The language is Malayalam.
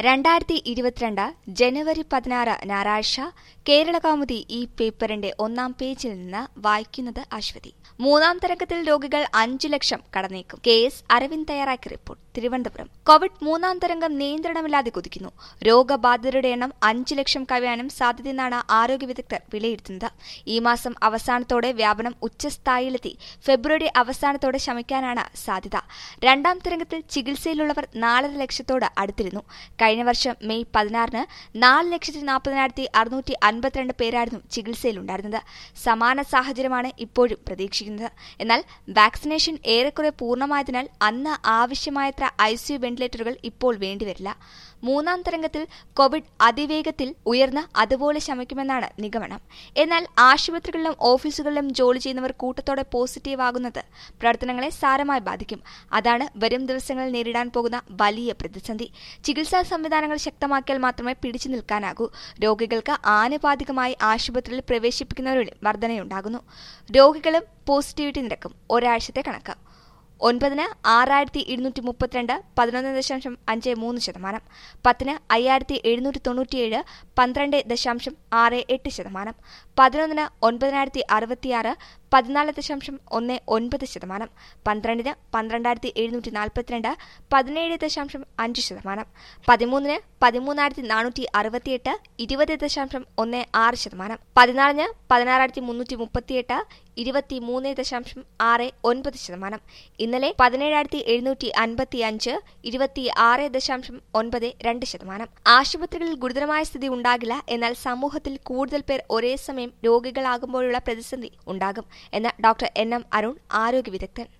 രണ്ടായിരത്തി ഇരുപത്തിരണ്ട് ജനുവരി പതിനാറ് ഞായറാഴ്ച കേരളകൗമുദി ഈ പേപ്പറിന്റെ ഒന്നാം പേജിൽ നിന്ന് വായിക്കുന്നത് അശ്വതി മൂന്നാം തരംഗത്തിൽ രോഗികൾ അഞ്ചു ലക്ഷം കടന്നേക്കും കെ എസ് അരവിന്ദ് തയ്യാറാക്കിയ റിപ്പോർട്ട് തിരുവനന്തപുരം കോവിഡ് മൂന്നാം തരംഗം നിയന്ത്രണമില്ലാതെ കുതിക്കുന്നു രോഗബാധിതരുടെ എണ്ണം അഞ്ചു ലക്ഷം കവിയാനും സാധ്യതയെന്നാണ് ആരോഗ്യ വിദഗ്ധർ വിലയിരുത്തുന്നത് ഈ മാസം അവസാനത്തോടെ വ്യാപനം ഉച്ചസ്ഥായിയിലെത്തി ഫെബ്രുവരി അവസാനത്തോടെ ശമിക്കാനാണ് സാധ്യത രണ്ടാം തരംഗത്തിൽ ചികിത്സയിലുള്ളവർ നാലര ലക്ഷത്തോട് അടുത്തിരുന്നു കഴിഞ്ഞ വർഷം മെയ് പതിനാറിന് നാല് ലക്ഷത്തി നാൽപ്പതിനായിരത്തി അറുന്നൂറ്റി അൻപത്തിരണ്ട് പേരായിരുന്നു ചികിത്സയിലുണ്ടായിരുന്നത് സമാന സാഹചര്യമാണ് ഇപ്പോഴും പ്രതീക്ഷിക്കുന്നത് എന്നാൽ വാക്സിനേഷൻ ഏറെക്കുറെ പൂർണ്ണമായതിനാൽ അന്ന് ആവശ്യമായത്ര ഐസിയു വെന്റിലേറ്ററുകൾ ഇപ്പോൾ വേണ്ടിവരില്ല മൂന്നാം തരംഗത്തിൽ കോവിഡ് അതിവേഗത്തിൽ ഉയർന്ന് അതുപോലെ ശമിക്കുമെന്നാണ് നിഗമനം എന്നാൽ ആശുപത്രികളിലും ഓഫീസുകളിലും ജോലി ചെയ്യുന്നവർ കൂട്ടത്തോടെ പോസിറ്റീവ് ആകുന്നത് പ്രവർത്തനങ്ങളെ സാരമായി ബാധിക്കും അതാണ് വരും ദിവസങ്ങളിൽ നേരിടാൻ പോകുന്ന വലിയ പ്രതിസന്ധി ചികിത്സാ സംവിധാനങ്ങൾ ശക്തമാക്കിയാൽ മാത്രമേ പിടിച്ചു നിൽക്കാനാകൂ രോഗികൾക്ക് ആനുപാതികമായി ആശുപത്രിയിൽ പ്രവേശിപ്പിക്കുന്നവരിലും വർധനയുണ്ടാകുന്നു രോഗികളും പോസിറ്റിവിറ്റി നിരക്കും ഒരാഴ്ചത്തെ കണക്ക് ഒൻപതിന് ആറായിരത്തി ഇരുന്നൂറ്റി മുപ്പത്തിരണ്ട് പതിനൊന്ന് ദശാംശം അഞ്ച് മൂന്ന് ശതമാനം പത്തിന് അയ്യായിരത്തി എഴുന്നൂറ്റി തൊണ്ണൂറ്റിയേഴ് പന്ത്രണ്ട് ദശാംശം ആറ് എട്ട് ശതമാനം പതിനൊന്നിന് ഒൻപതിനായിരത്തി അറുപത്തിയാറ് പതിനാല് ദശാംശം ഒന്ന് ഒൻപത് ശതമാനം പന്ത്രണ്ടിന് പന്ത്രണ്ടായിരത്തി എഴുന്നൂറ്റി നാൽപ്പത്തിരണ്ട് പതിനേഴ് ദശാംശം അഞ്ച് ശതമാനം പതിമൂന്നിന് പതിമൂന്നായിരത്തി നാനൂറ്റി അറുപത്തിയെട്ട് ഇരുപത് ദശാംശം ഒന്ന് ആറ് ശതമാനം പതിനാലിന് പതിനാറായിരത്തി മുന്നൂറ്റി മുപ്പത്തിയെട്ട് ഇരുപത്തി മൂന്ന് ദശാംശം ആറ് ഒൻപത് ശതമാനം ഇന്നലെ പതിനേഴായിരത്തി എഴുന്നൂറ്റി അൻപത്തി അഞ്ച് ഇരുപത്തി ആറ് ദശാംശം ഒൻപത് രണ്ട് ശതമാനം ആശുപത്രികളിൽ ഗുരുതരമായ സ്ഥിതി ഉണ്ടാകില്ല എന്നാൽ സമൂഹത്തിൽ കൂടുതൽ പേർ ഒരേ സമയം രോഗികളാകുമ്പോഴുള്ള പ്രതിസന്ധി ഉണ്ടാകും എന്ന് ഡോക്ടർ എൻ എം അരുൺ ആരോഗ്യ വിദഗ്ധൻ